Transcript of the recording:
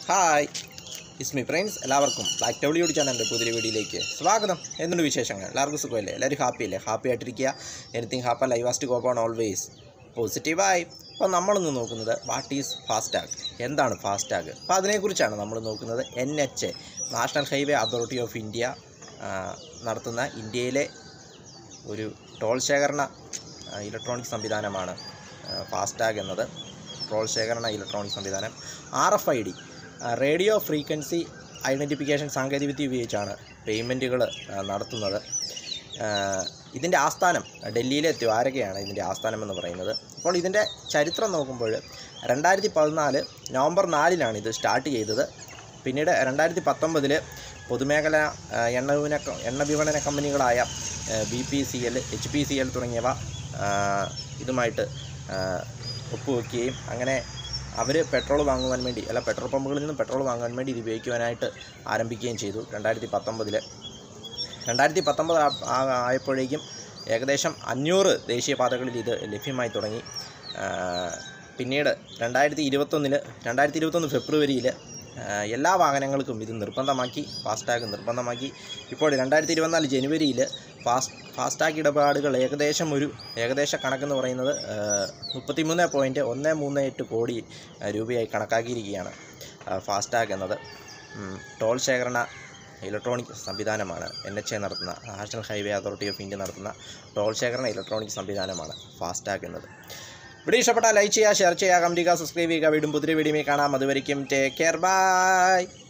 hi Ismi friends എല്ലാവർക്കും black ടൗളിയോട് ചാനലിൻ്റെ പുതിയ വീഡിയോയിലേക്ക് സ്വാഗതം എന്തുണ്ട് വിശേഷങ്ങൾ എല്ലാവർക്കും സുഖമല്ലേ എല്ലാവരും ഹാപ്പി അല്ലേ ഹാപ്പി ആയിട്ടിരിക്കുക എനിത്തിങ് ഹാപ്പ ലൈവാസ്റ്റ് ഗോപ്പ് ഓൺ ഓൾവേസ് പോസിറ്റീവായി അപ്പോൾ നമ്മളിന്ന് നോക്കുന്നത് വാട്ട് ഈസ് ഫാസ്റ്റാഗ് എന്താണ് ഫാസ്റ്റാഗ് അപ്പോൾ അതിനെക്കുറിച്ചാണ് നമ്മൾ നോക്കുന്നത് N H A national highway authority of India ആ, നടത്തുന്ന ഇന്ത്യയിലെ ഒരു ടോൾ ശേഖരണ ആ, ഇലക്ട്രോണിക് സംവിധാനമാണ് ആ, ഫാസ്ടാഗ് എന്നത് ടോൾ ശേഖരണ ഇലക്ട്രോണിക് സംവിധാനം R F I D radio frequency identification സാങ്കേതികവിദ്യ ഉപയോഗിച്ചാണ് പേയ്മെൻറ്റുകൾ നടത്തുന്നത് ആ, ഇതിൻ്റെ ആസ്ഥാനം ഡൽഹിയിലെ ദ്വാരകയാണ് ഇതിൻ്റെ ആസ്ഥാനം എന്ന് പറയുന്നത് അപ്പോൾ ഇതിൻ്റെ ചരിത്രം നോക്കുമ്പോൾ രണ്ടായിരത്തി പതിനാല് നവംബർ നാലിനാണ് ഇത് സ്റ്റാർട്ട് ചെയ്തത് പിന്നീട് രണ്ടായിരത്തി പത്തൊമ്പതിൽ പൊതുമേഖല ആ, എണ്ണ വിപണന ക- എണ്ണ വിപണന കമ്പനികളായ B P C L H P C L തുടങ്ങിയവ ആ, ഇതുമായിട്ട് ആ, ഒപ്പുവെക്കുകയും അങ്ങനെ അവർ പെട്രോൾ വാങ്ങുവാൻ വേണ്ടി അല്ല പെട്രോൾ പമ്പുകളിൽ നിന്നും പെട്രോൾ വാങ്ങാൻ വേണ്ടി ഇത് ഉപയോഗിക്കുവാനായിട്ട് ആരംഭിക്കുകയും ചെയ്തു രണ്ടായിരത്തി പത്തൊമ്പതിൽ രണ്ടായിരത്തി പത്തൊമ്പത് ആയപ്പോഴേക്കും ഏകദേശം അഞ്ഞൂറ് ദേശീയപാതകളിൽ ഇത് ലഭ്യമായി തുടങ്ങി ആ, പിന്നീട് രണ്ടായിരത്തി ഇരുപത്തൊന്നിൽ രണ്ടായിരത്തി ഇരുപത്തൊന്ന് ഫെബ്രുവരിയിൽ എല്ലാ വാഹനങ്ങൾക്കും ഇത് നിർബന്ധമാക്കി ഫാസ്ടാഗ് നിർബന്ധമാക്കി ഇപ്പോൾ രണ്ടായിരത്തി ഇരുപത്തിനാല് ജനുവരിയിൽ ഫാസ്റ്റ് ഫാസ്ടാഗ് ഇടപാടുകൾ ഏകദേശം ഒരു ഏകദേശ കണക്കെന്ന് പറയുന്നത് മുപ്പത്തിമൂന്ന് പോയിൻറ്റ് ഒന്ന് മൂന്ന് എട്ട് കോടി ആ, രൂപയായി കണക്കാക്കിയിരിക്കുകയാണ് ആ, ഫാസ്ടാഗ് എന്നത് ഉം, ടോൾ ശേഖരണ ഇലക്ട്രോണിക് സംവിധാനമാണ് എൻ എച്ച് എ നടത്തുന്ന national highway authority of India നടത്തുന്ന ടോൾ ശേഖരണ ഇലക്ട്രോണിക് സംവിധാനമാണ് ഫാസ്ടാഗ് എന്നത് വീഡിയോ ഇഷ്ടപ്പെട്ടാൽ ലൈക്ക് ചെയ്യുക ഷെയർ ചെയ്യുക കമൻറ്റ് ചെയ്യുക സബ്സ്ക്രൈബ് ചെയ്യുക വീണ്ടും പുതിയ വീഡിയോ കാണാം അതുവരെയും ടേക്ക് കെയർ ബൈ